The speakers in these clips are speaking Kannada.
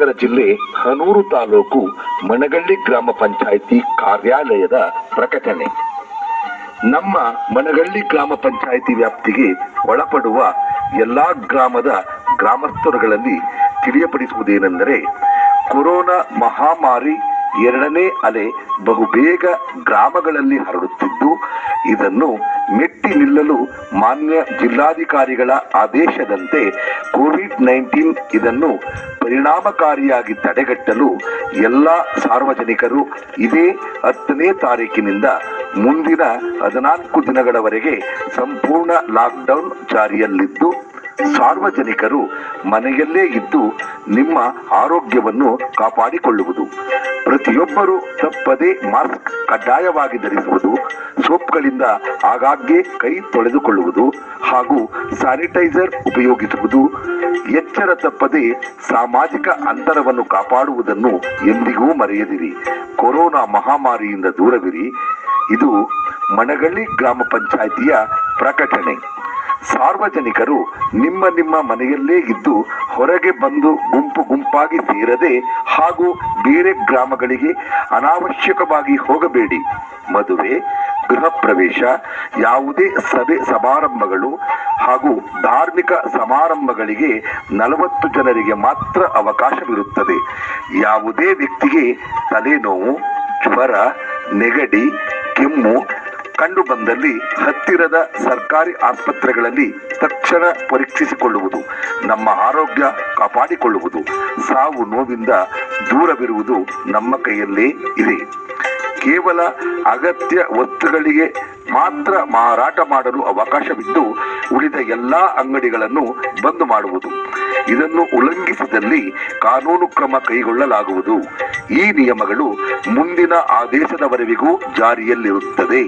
ಚಾಮರಾಜನಗರ ಜಿಲ್ಲೆ ಹನೂರು ತಾಲೂಕು ಮಣಗಳ್ಳಿ ಗ್ರಾಮ ಪಂಚಾಯಿತಿ ಕಾರ್ಯಾಲಯದ ಪ್ರಕಟಣೆ ನಮ್ಮ ಮನಗಳ್ಳಿ ಗ್ರಾಮ ಪಂಚಾಯಿತಿ ವ್ಯಾಪ್ತಿಗೆ ಒಳಪಡುವ ಎಲ್ಲಾ ಗ್ರಾಮದ ಗ್ರಾಮಸ್ಥರುಗಳಲ್ಲಿ ತಿಳಿಯಪಡಿಸುವುದೇನೆಂದರೆ ಕೊರೋನಾ ಮಹಾಮಾರಿ ಎರಡನೇ ಅಲೆ ಬಹುಬೇಗ ಗ್ರಾಮಗಳಲ್ಲಿ ಹರಡುತ್ತಿದ್ದು ಇದನ್ನು ಮೆಟ್ಟಿ ನಿಲ್ಲಲು ಮಾನ್ಯ ಜಿಲ್ಲಾಧಿಕಾರಿಗಳ ಆದೇಶದಂತೆ ಕೋವಿಡ್ ನೈನ್ಟೀನ್ ಇದನ್ನು ಪರಿಣಾಮಕಾರಿಯಾಗಿ ತಡೆಗಟ್ಟಲು ಎಲ್ಲ ಸಾರ್ವಜನಿಕರು ಇದೇ ಹತ್ತನೇ ತಾರೀಕಿನಿಂದ ಮುಂದಿನ ಹದಿನಾಲ್ಕು ದಿನಗಳವರೆಗೆ ಸಂಪೂರ್ಣ ಲಾಕ್ಡೌನ್ ಜಾರಿಯಲ್ಲಿದ್ದು ಸಾರ್ವಜನಿಕರು ಮನೆಯಲ್ಲೇ ಇದ್ದು ನಿಮ್ಮ ಆರೋಗ್ಯವನ್ನು ಕಾಪಾಡಿಕೊಳ್ಳುವುದು ಪ್ರತಿಯೊಬ್ಬರು ತಪ್ಪದೇ ಮಾಸ್ಕ್ ಕಡ್ಡಾಯವಾಗಿ ಧರಿಸುವುದು ಸೋಪ್ಗಳಿಂದ ಆಗಾಗ್ಗೆ ಕೈ ತೊಳೆದುಕೊಳ್ಳುವುದು ಹಾಗೂ ಸ್ಯಾನಿಟೈಸರ್ ಉಪಯೋಗಿಸುವುದು ಎಚ್ಚರ ತಪ್ಪದೆ ಸಾಮಾಜಿಕ ಅಂತರವನ್ನು ಕಾಪಾಡುವುದನ್ನು ಎಂದಿಗೂ ಮರೆಯದಿರಿ ಕೊರೋನಾ ಮಹಾಮಾರಿಯಿಂದ ದೂರವಿರಿ ಇದು ಮಣಗಳ್ಳಿ ಗ್ರಾಮ ಪಂಚಾಯಿತಿಯ ಪ್ರಕಟಣೆ ಸಾರ್ವಜನಿಕರು ನಿಮ್ಮ ನಿಮ್ಮ ಮನೆಯಲ್ಲೇ ಇದ್ದು ಹೊರಗೆ ಬಂದು ಗುಂಪು ಗುಂಪಾಗಿ ಸೇರದೆ ಹಾಗೂ ಬೇರೆ ಗ್ರಾಮಗಳಿಗೆ ಅನಾವಶ್ಯಕವಾಗಿ ಹೋಗಬೇಡಿ ಮದುವೆ ಗೃಹ ಪ್ರವೇಶ ಯಾವುದೇ ಸಭೆ ಸಮಾರಂಭಗಳು ಹಾಗೂ ಧಾರ್ಮಿಕ ಸಮಾರಂಭಗಳಿಗೆ ನಲವತ್ತು ಜನರಿಗೆ ಮಾತ್ರ ಅವಕಾಶವಿರುತ್ತದೆ ಯಾವುದೇ ವ್ಯಕ್ತಿಗೆ ತಲೆನೋವು ಜ್ವರ ನೆಗಡಿ ಕೆಮ್ಮು ಕಂಡು ಬಂದಲ್ಲಿ ಹತ್ತಿರದ ಸರ್ಕಾರಿ ಆಸ್ಪತ್ರೆಗಳಲ್ಲಿ ತಕ್ಷಣ ಪರೀಕ್ಷಿಸಿಕೊಳ್ಳುವುದು ನಮ್ಮ ಆರೋಗ್ಯ ಕಾಪಾಡಿಕೊಳ್ಳುವುದು ಸಾವು ನೋವಿಂದ ದೂರವಿರುವುದು ನಮ್ಮ ಕೈಯಲ್ಲೇ ಇದೆ ಕೇವಲ ಅಗತ್ಯ ವಸ್ತುಗಳಿಗೆ ಮಾತ್ರ ಮಾರಾಟ ಮಾಡಲು ಅವಕಾಶವಿದ್ದು ಉಳಿದ ಎಲ್ಲಾ ಅಂಗಡಿಗಳನ್ನು ಬಂದ್ ಮಾಡುವುದು ಇದನ್ನು ಉಲ್ಲಂಘಿಸಿದಲ್ಲಿ ಕಾನೂನು ಕ್ರಮ ಕೈಗೊಳ್ಳಲಾಗುವುದು ಈ ನಿಯಮಗಳು ಮುಂದಿನ ಆದೇಶದವರೆವಿಗೂ ಜಾರಿಯಲ್ಲಿರುತ್ತದೆ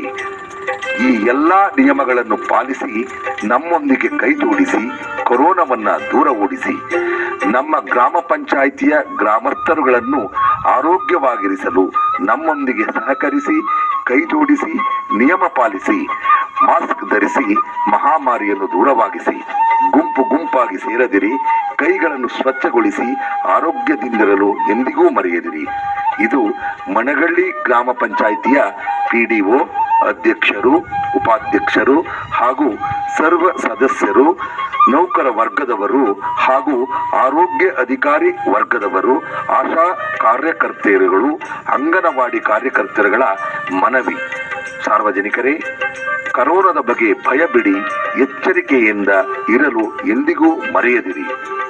ಈ ಎಲ್ಲಾ ನಿಯಮಗಳನ್ನು ಪಾಲಿಸಿ ನಮ್ಮೊಂದಿಗೆ ಕೈ ಜೋಡಿಸಿ ಕೊರೋನಾವನ್ನ ದೂರ ಓಡಿಸಿ ನಮ್ಮ ಗ್ರಾಮ ಪಂಚಾಯಿತಿಯ ಗ್ರಾಮಸ್ಥರುಗಳನ್ನು ಆರೋಗ್ಯವಾಗಿರಿಸಲು ನಮ್ಮೊಂದಿಗೆ ಸಹಕರಿಸಿ ಕೈ ಜೋಡಿಸಿ ನಿಯಮ ಪಾಲಿಸಿ ಮಾಸ್ಕ್ ಧರಿಸಿ ಮಹಾಮಾರಿಯನ್ನು ದೂರವಾಗಿಸಿ ಗುಂಪು ಗುಂಪಾಗಿ ಸೇರದಿರಿ ಕೈಗಳನ್ನು ಸ್ವಚ್ಛಗೊಳಿಸಿ ಆರೋಗ್ಯದಿಂದಿರಲು ಎಂದಿಗೂ ಮರೆಯದಿರಿ ಇದು ಮಣಗಳ್ಳಿ ಗ್ರಾಮ ಪಂಚಾಯಿತಿಯ ಪಿಡಿಒ ಅಧ್ಯಕ್ಷರು ಉಪಾಧ್ಯಕ್ಷರು ಹಾಗೂ ಸರ್ವ ಸದಸ್ಯರು ನೌಕರ ವರ್ಗದವರು ಹಾಗೂ ಆರೋಗ್ಯ ಅಧಿಕಾರಿ ವರ್ಗದವರು ಆಶಾ ಕಾರ್ಯಕರ್ತೆಯರುಗಳು ಅಂಗನವಾಡಿ ಕಾರ್ಯಕರ್ತರುಗಳ ಮನವಿ ಸಾರ್ವಜನಿಕರೇ ಕರೋನಾದ ಬಗ್ಗೆ ಭಯ ಬಿಡಿ ಎಚ್ಚರಿಕೆಯಿಂದ ಇರಲು ಎಂದಿಗೂ ಮರೆಯದಿರಿ